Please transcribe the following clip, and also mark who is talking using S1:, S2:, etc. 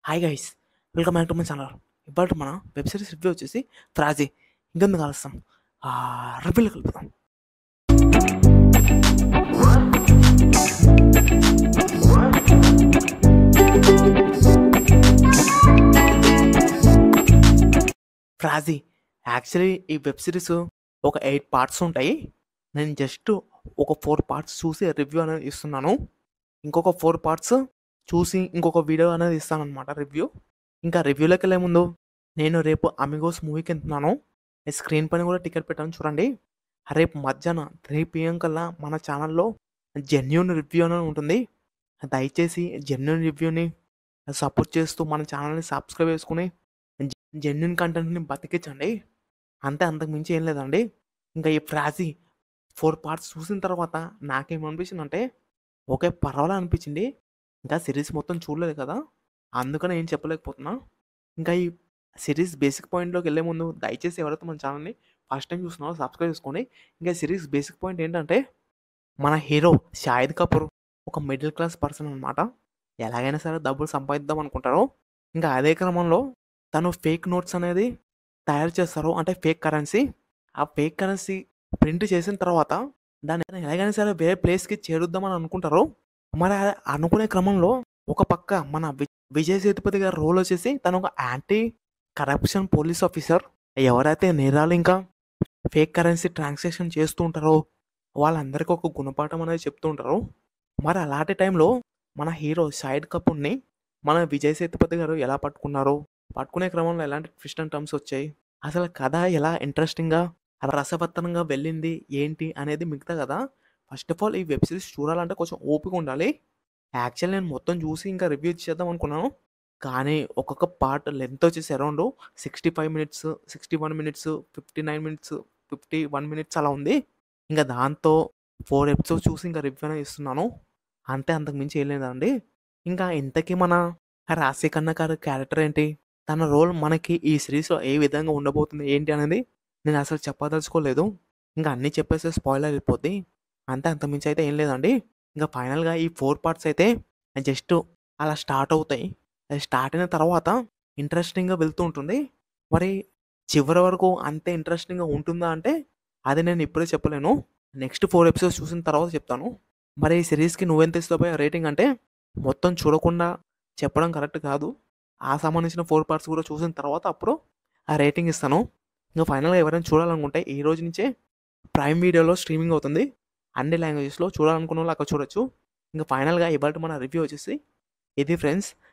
S1: hi guys welcome back to my channel ఇవాళ మన web series review వచ్చేసి ఫ్రాజీ ఇంకెందుకు కలుస్తాం రివ్యూలో కలుపుతాం ఫ్రాజీ యాక్చువల్లీ ఈ వెబ్ సిరీస్ ఒక ఎయిట్ పార్ట్స్ ఉంటాయి నేను జస్ట్ ఒక ఫోర్ పార్ట్స్ చూసి రివ్యూ అనేది ఇస్తున్నాను ఇంకొక ఫోర్ పార్ట్స్ చూసి ఇంకొక వీడియో అనేది ఇస్తాను అనమాట రివ్యూ ఇంకా రివ్యూలోకి వెళ్ళే ముందు నేను రేపు అమిగోస్ మూవీకి వెళ్తున్నాను స్క్రీన్ పైన కూడా టికెట్ పెట్టాను చూడండి రేపు మధ్యాహ్నం త్రీ పిఎం కల్లా మన ఛానల్లో జెన్యున్ రివ్యూ అనేది ఉంటుంది దయచేసి జెన్యున్ రివ్యూని సపోర్ట్ చేస్తూ మన ఛానల్ని సబ్స్క్రైబ్ చేసుకుని జెన్యున్ కంటెంట్ని బతికించండి అంతే అంతకు మించి ఏం లేదండి ఇంకా ఈ ఫ్రాజీ ఫోర్ పార్ట్స్ చూసిన తర్వాత నాకేమనిపించింది అంటే ఓకే పర్వాలేదు అనిపించింది ఇంకా సిరీస్ మొత్తం చూడలేదు కదా అందుకని ఏం చెప్పలేకపోతున్నా ఇంకా ఈ సిరీస్ బేసిక్ పాయింట్లోకి వెళ్ళే ముందు దయచేసి ఎవరైతే మన ఛానల్ని ఫస్ట్ టైం చూస్తున్నారో సబ్స్క్రైబ్ చేసుకోండి ఇంకా సిరీస్ బేసిక్ పాయింట్ ఏంటంటే మన హీరో షాహిద్ కపూర్ ఒక మిడిల్ క్లాస్ పర్సన్ అనమాట ఎలాగైనా సరే డబ్బులు సంపాదిద్దాం అనుకుంటారో ఇంకా అదే క్రమంలో తను ఫేక్ నోట్స్ అనేది తయారు చేస్తారు అంటే ఫేక్ కరెన్సీ ఆ ఫేక్ కరెన్సీ ప్రింట్ చేసిన తర్వాత దాన్ని ఎలాగైనా సరే వేరే ప్లేస్కి చేరుద్దామని అనుకుంటారు మరి ఆ అనుకునే క్రమంలో ఒక పక్క మన వి- విజయ్ సేతుపతి గారి రోల్ వచ్చేసి తను ఒక యాంటీ కరప్షన్ పోలీస్ ఆఫీసర్ ఎవరైతే నేరాలు ఇంకా ఫేక్ కరెన్సీ ట్రాన్సాక్షన్ చేస్తూ ఉంటారో వాళ్ళందరికీ ఒక గుణపాఠం అనేది చెప్తూ ఉంటారు మరి అలాంటి టైంలో మన హీరో షాహిద్ కపూర్ని మన విజయ్ సేతుపతి గారు ఎలా పట్టుకున్నారు పట్టుకునే క్రమంలో ఎలాంటి ట్విస్ట్ అండ్ టర్మ్స్ వచ్చాయి అసలు కథ ఎలా ఇంట్రెస్టింగ్గా రసవత్తనంగా వెళ్ళింది ఏంటి అనేది మిగతా కదా ఫస్ట్ ఆఫ్ ఆల్ ఈ వెబ్ సిరీస్ చూడాలంటే కొంచెం ఓపిక ఉండాలి యాక్చువల్ నేను మొత్తం చూసి ఇంకా రివ్యూ చేద్దాం అనుకున్నాను కానీ ఒక్కొక్క పార్ట్ లెంత్ వచ్చేసి around sixty five minutes sixty one minutes fifty nine minutes fifty one minutes అలా ఉంది ఇంకా దాంతో ఫోర్ ఎపిసోడ్స్ చూసి ఇంకా రివ్యూ అనేది ఇస్తున్నాను అంతే అంతకు మించి ఏం లేదండి ఇంకా ఇంతకీ మన రాశి కన్నా గారి క్యారెక్టర్ ఏంటి తన రోల్ మనకి ఈ సిరీస్లో ఏ విధంగా ఉండబోతుంది ఏంటి అనేది నేను అసలు చెప్పదలుచుకోలేదు ఇంకా అన్నీ చెప్పేస్తే స్పాయిలర్ అయిపోద్ది అంతే అంత మించి అయితే ఏం లేదండి ఇంకా ఫైనల్గా ఈ ఫోర్ పార్ట్స్ అయితే జస్ట్ అలా స్టార్ట్ అవుతాయి అది స్టార్ట్ అయిన తర్వాత ఇంట్రెస్టింగ్గా వెళ్తూ ఉంటుంది మరి చివరి వరకు అంతే ఇంట్రెస్టింగ్గా ఉంటుందా అంటే అది నేను ఇప్పుడే చెప్పలేను నెక్స్ట్ ఫోర్ ఎపిసోడ్స్ చూసిన తర్వాత చెప్తాను మరి ఈ సిరీస్కి నువ్వెంత ఇస్తావు రేటింగ్ అంటే మొత్తం చూడకుండా చెప్పడం కరెక్ట్ కాదు ఆ సంబంధించిన ఫోర్ పార్ట్స్ కూడా చూసిన తర్వాత అప్పుడు ఆ రేటింగ్ ఇస్తాను ఇంకా ఫైనల్గా ఎవరైనా చూడాలనుకుంటే ఈ రోజు నుంచే ప్రైమ్ వీడియోలో స్ట్రీమింగ్ అవుతుంది అన్ని లాంగ్వేజెస్లో చూడాలనుకున్న వాళ్ళు అక్కడ చూడొచ్చు ఇంకా ఫైనల్గా ఇవాళ మన రివ్యూ వచ్చేసి ఇది ఫ్రెండ్స్